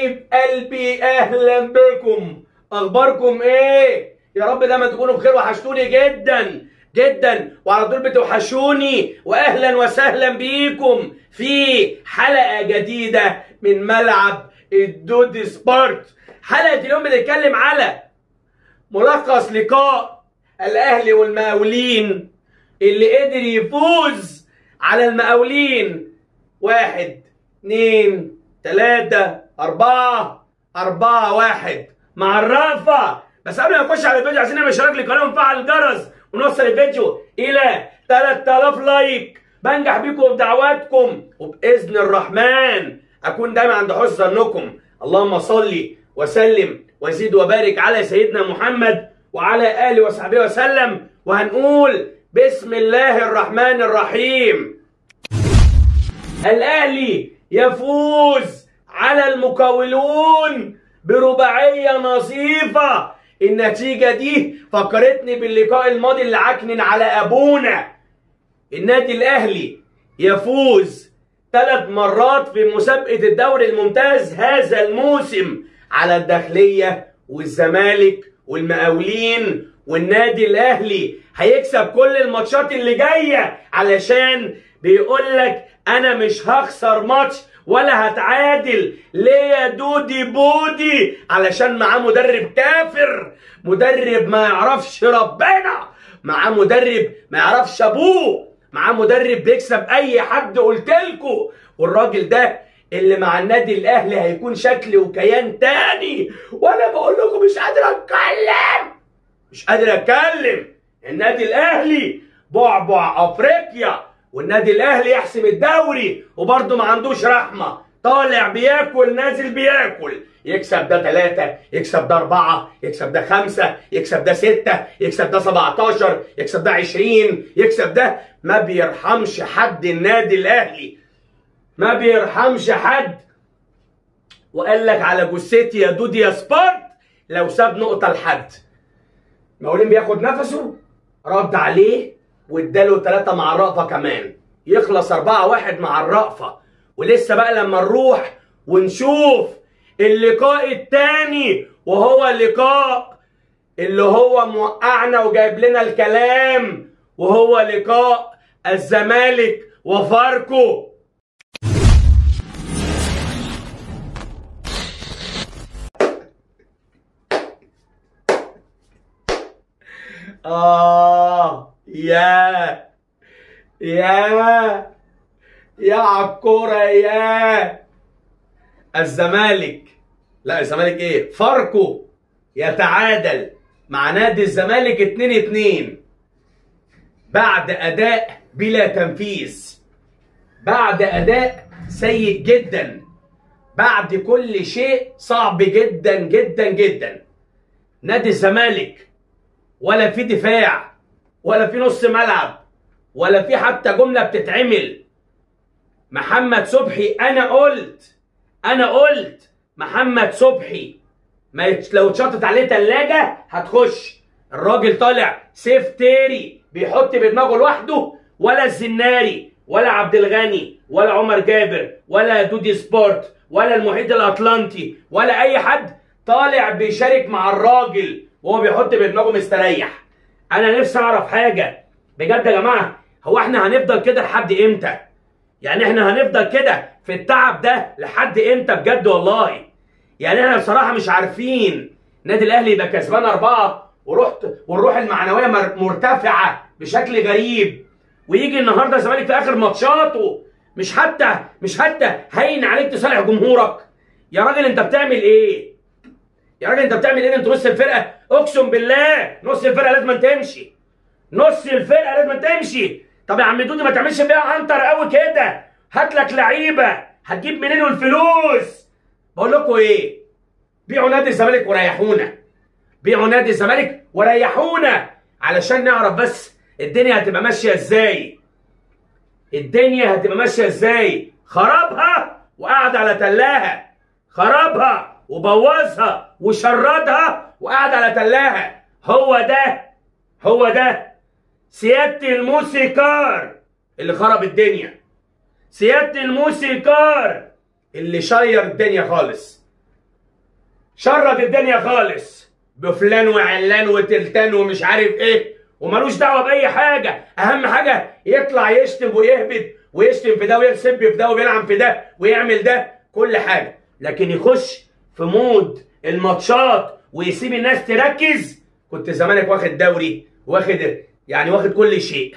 حبايب قلبي اهلا بكم اخباركم ايه يا رب دايما تكونوا بخير وحشتوني جدا جدا وعلى طول بتوحشوني واهلا وسهلا بيكم في حلقه جديده من ملعب الدود سبورت حلقه اليوم بنتكلم على ملخص لقاء الاهلي والمقاولين اللي قدر يفوز على المقاولين واحد اتنين تلاتة أربعة أربعة واحد مع الرافة بس قبل ما نخش على الفيديو عايزين نعمل اشتراك للقناة ونفعل الجرس ونوصل الفيديو إلى 3000 لايك بنجح بيكم بدعواتكم وبإذن الرحمن أكون دايما عند حسن ظنكم اللهم صل وسلم وزيد وبارك على سيدنا محمد وعلى آله وصحبه وسلم وهنقول بسم الله الرحمن الرحيم الأهلي يفوز على المقاولون برباعية نظيفة النتيجة دي فكرتني باللقاء الماضي اللي عكنن على أبونا النادي الأهلي يفوز ثلاث مرات في مسابقة الدوري الممتاز هذا الموسم على الداخلية والزمالك والمقاولين والنادي الأهلي هيكسب كل الماتشات اللي جاية علشان بيقول لك انا مش هخسر ماتش ولا هتعادل ليه يا دودي بودي علشان معاه مدرب كافر مدرب ما يعرفش ربنا معاه مدرب ما يعرفش ابوه معاه مدرب بيكسب اي حد قلتلكوا والراجل ده اللي مع النادي الاهلي هيكون شكل وكيان تاني وانا بقول لكم مش قادر اتكلم مش قادر اتكلم النادي الاهلي بعبع افريقيا والنادي الاهلي يحسم الدوري وبرضه ما عندوش رحمه طالع بياكل نازل بياكل يكسب ده ثلاثة يكسب ده أربعة يكسب ده خمسة يكسب ده ستة يكسب ده 17 يكسب ده 20 يكسب ده ما بيرحمش حد النادي الأهلي ما بيرحمش حد وقال لك على جثتي يا دودي يا سبارت لو ساب نقطة لحد مقاولين بياخد نفسه رد عليه واداله ثلاثة مع الرأفة كمان يخلص أربعة واحد مع الرأفة ولسه بقى لما نروح ونشوف اللقاء التاني وهو اللقاء اللي هو موقعنا وجايب لنا الكلام وهو لقاء الزمالك وفاركو آه يا يا يا عالكورة يا الزمالك لا الزمالك ايه فاركو يتعادل مع نادي الزمالك 2 2 بعد اداء بلا تنفيذ بعد اداء سيء جدا بعد كل شيء صعب جدا جدا جدا نادي الزمالك ولا في دفاع ولا في نص ملعب ولا في حتى جمله بتتعمل محمد صبحي انا قلت انا قلت محمد صبحي ما يت- لو اتشطت عليه تلاجة هتخش الراجل طالع سيف تيري بيحط بدماغه لوحده ولا الزناري ولا عبد الغني ولا عمر جابر ولا دودي سبورت ولا المحيط الاطلنطي ولا اي حد طالع بيشارك مع الراجل وهو بيحط بدماغه مستريح انا نفسي اعرف حاجه بجد يا جماعه هو احنا هنفضل كده لحد امتى يعني احنا هنفضل كده في التعب ده لحد امتى بجد والله يعني احنا بصراحه مش عارفين النادي الاهلي يبقى كسبان اربعه ورحت والروح المعنويه مر- مرتفعه بشكل غريب ويجي النهارده الزمالك في اخر ماتشاته مش حتى مش حتى هين عليك تصالح جمهورك يا راجل انت بتعمل ايه؟ يا راجل انت بتعمل ايه انت نص الفرقه اقسم بالله نص الفرقه لازم تمشي نص الفرقه لازم تمشي طب يا عم دودي ما تعملش فيها عنتر قوي كده هات لك لعيبه هتجيب منين الفلوس بقول لكم ايه بيعوا نادي الزمالك وريحونا بيعوا نادي الزمالك وريحونا علشان نعرف بس الدنيا هتبقى ماشيه ازاي الدنيا هتبقى ماشيه ازاي خربها وقعد على تلاها خربها وبوظها وشردها وقعد على تلاها هو ده هو ده سيادة الموسيقار اللي خرب الدنيا سيادة الموسيقار اللي شير الدنيا خالص شرد الدنيا خالص بفلان وعلان وتلتان ومش عارف ايه وملوش دعوه باي حاجه اهم حاجه يطلع يشتم ويهبد ويشتم في ده ويسب في ده ويلعن في ده ويعمل ده كل حاجه لكن يخش في مود الماتشات ويسيب الناس تركز كنت زمانك واخد دوري واخد يعني واخد كل شيء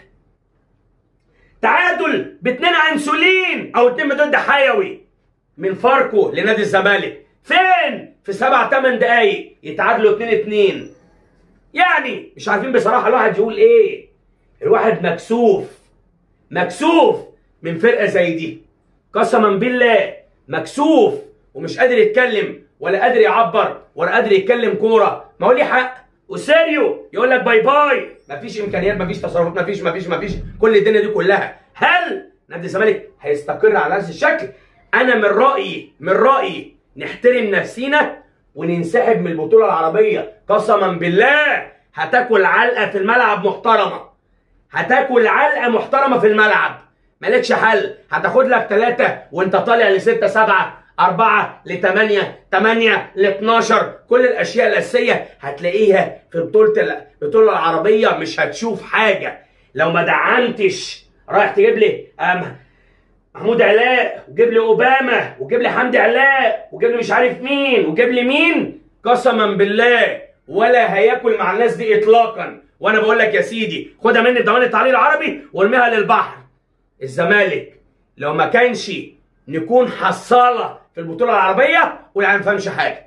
تعادل باتنين انسولين او اتنين ضد حيوي من فاركو لنادي الزمالك فين في سبع ثمان دقايق يتعادلوا 2 2 يعني مش عارفين بصراحه الواحد يقول ايه الواحد مكسوف مكسوف من فرقه زي دي قسما بالله مكسوف ومش قادر يتكلم ولا قادر يعبر ولا قادر يتكلم كوره ما هو ليه حق وسيريو يقول لك باي باي مفيش امكانيات مفيش تصرفات مفيش مفيش مفيش كل الدنيا دي كلها هل نادي الزمالك هيستقر على هذا الشكل انا من رايي من رايي نحترم نفسينا وننسحب من البطوله العربيه قسما بالله هتاكل علقه في الملعب محترمه هتاكل علقه محترمه في الملعب مالكش حل هتاخد لك ثلاثة وانت طالع لستة سبعة أربعة لثمانية ثمانية ل 12 كل الأشياء الأساسية هتلاقيها في بطولة البطولة العربية مش هتشوف حاجة لو ما دعمتش رايح تجيب لي أم محمود علاء وجيب لي اوباما وجيب لي حمدي علاء وجيب لي مش عارف مين وجيب لي مين قسما بالله ولا هياكل مع الناس دي اطلاقا وانا بقول لك يا سيدي خدها مني دوان التعليق العربي وارميها للبحر الزمالك لو ما كانش نكون حصاله في البطوله العربيه ولا ما فهمش حاجه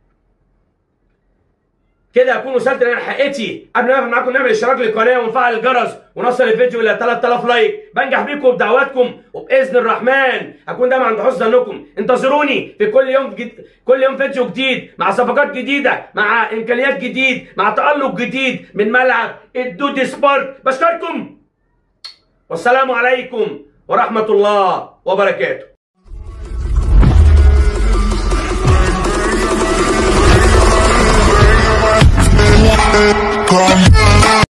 كده اكون وصلت لنا حقيقتي قبل ما اقفل معاكم نعمل اشتراك للقناه ونفعل الجرس ونوصل الفيديو الى 3000 لايك بنجح بيكم بدعواتكم وباذن الرحمن اكون دايما عند حسن ظنكم انتظروني في كل يوم جد... كل يوم فيديو جديد مع صفقات جديده مع امكانيات جديد مع تالق جديد من ملعب الدود سبورت بشكركم والسلام عليكم ورحمه الله وبركاته